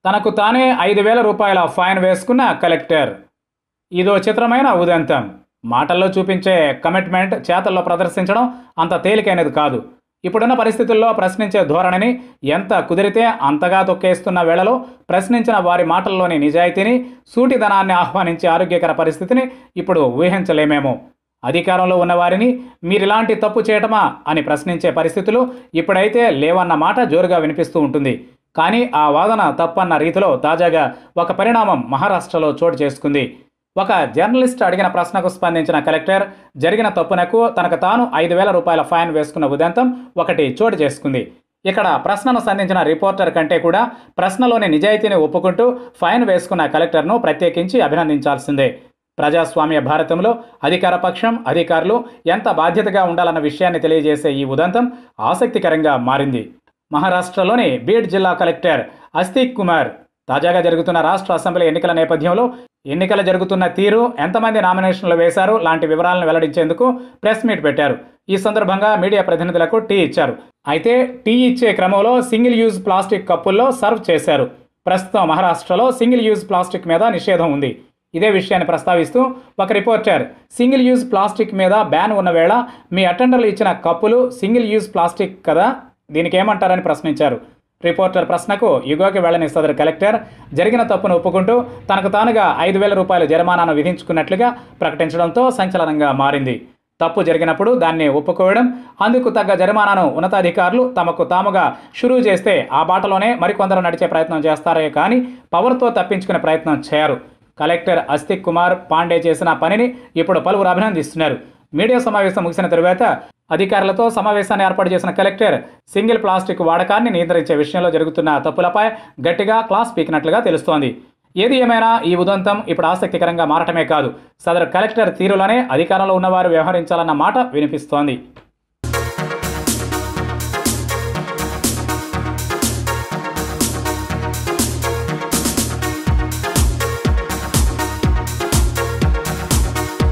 తనకు తానే ఐదు వేల రూపాయల ఫైన్ వేసుకున్న కలెక్టర్ ఇదో చిత్రమైన ఉదంతం మాటల్లో చూపించే కమిట్మెంట్ చేతల్లో ప్రదర్శించడం అంత తేలికైనది కాదు ఇప్పుడున్న పరిస్థితుల్లో ప్రశ్నించే ధోరణిని ఎంత కుదిరితే అంతగా తొక్కేస్తున్న వేళలో ప్రశ్నించిన వారి మాటల్లోని నిజాయితీని సూటిదనాన్ని ఆహ్వానించే ఆరోగ్యకర పరిస్థితిని ఇప్పుడు ఊహించలేమేమో అధికారంలో ఉన్నవారిని మీరిలాంటి తప్పు చేయటమా అని ప్రశ్నించే పరిస్థితులు ఇప్పుడైతే లేవన్న మాట జోరుగా వినిపిస్తూ ఉంటుంది కానీ ఆ వాదన తప్పన్న రీతిలో తాజాగా ఒక పరిణామం మహారాష్ట్రలో చోటు చేసుకుంది ఒక జర్నలిస్ట్ అడిగిన ప్రశ్నకు స్పందించిన కలెక్టర్ జరిగిన తప్పునకు తనకు తాను ఐదు వేల రూపాయల ఫైన్ వేసుకున్న ఉదంతం ఒకటి చోటు చేసుకుంది ఇక్కడ ప్రశ్నను సంధించిన రిపోర్టర్ కంటే కూడా ప్రశ్నలోని నిజాయితీని ఒప్పుకుంటూ ఫైన్ వేసుకున్న కలెక్టర్ను ప్రత్యేకించి అభినందించాల్సిందే ప్రజాస్వామ్య భారతంలో అధికార పక్షం అధికారులు ఎంత బాధ్యతగా ఉండాలన్న విషయాన్ని తెలియజేసే ఈ ఉదంతం ఆసక్తికరంగా మారింది మహారాష్ట్రలోని బీడ్ జిల్లా కలెక్టర్ అస్తిక్ కుమార్ తాజాగా జరుగుతున్న రాష్ట్ర అసెంబ్లీ ఎన్నికల నేపథ్యంలో ఎన్నికలు జరుగుతున్న తీరు ఎంతమంది నామినేషన్లు వేశారు లాంటి వివరాలను వెల్లడించేందుకు ప్రెస్ మీట్ పెట్టారు ఈ సందర్భంగా మీడియా ప్రతినిధులకు టీ ఇచ్చారు అయితే టీ ఇచ్చే క్రమంలో సింగిల్ యూజ్ ప్లాస్టిక్ కప్పుల్లో సర్వ్ చేశారు ప్రస్తుతం మహారాష్ట్రలో సింగిల్ యూజ్ ప్లాస్టిక్ మీద నిషేధం ఉంది ఇదే విషయాన్ని ప్రస్తావిస్తూ ఒక రిపోర్టర్ సింగిల్ యూజ్ ప్లాస్టిక్ మీద బ్యాన్ ఉన్న వేళ మీ అటెండర్లు ఇచ్చిన కప్పులు సింగిల్ యూజ్ ప్లాస్టిక్ కదా దీనికి ఏమంటారని ప్రశ్నించారు రిపోర్టర్ ప్రశ్నకు యుగోకి వెళ్లని సదరు కలెక్టర్ జరిగిన తప్పును ఒప్పుకుంటూ తనకు తానుగా ఐదు వేల రూపాయల జరిమానాను విధించుకున్నట్లుగా ప్రకటించడంతో సంచలనంగా మారింది తప్పు జరిగినప్పుడు దాన్ని ఒప్పుకోవడం అందుకు తగ్గ జరిమానాను ఉన్నతాధికారులు తమకు తాముగా షురూ చేస్తే ఆ బాటలోనే మరికొందరు నడిచే ప్రయత్నం చేస్తారే కానీ పవర్తో తప్పించుకునే ప్రయత్నం చేయరు కలెక్టర్ అస్తిక్ కుమార్ పాండే చేసిన పనిని ఇప్పుడు పలువురు అభినందిస్తున్నారు మీడియా సమావేశం ముగిసిన తరువాత అధికారులతో సమావేశాన్ని ఏర్పాటు చేసిన కలెక్టర్ సింగిల్ ప్లాస్టిక్ వాడకాన్ని నియంత్రించే విషయంలో జరుగుతున్న తప్పులపై గట్టిగా క్లాస్ పీకినట్లుగా తెలుస్తోంది ఏది ఏమైనా ఈ ఉదంతం ఇప్పుడు ఆసక్తికరంగా మారటమే కాదు సదరు కలెక్టర్ తీరులోనే అధికారంలో ఉన్నవారు వ్యవహరించాలన్న మాట వినిపిస్తోంది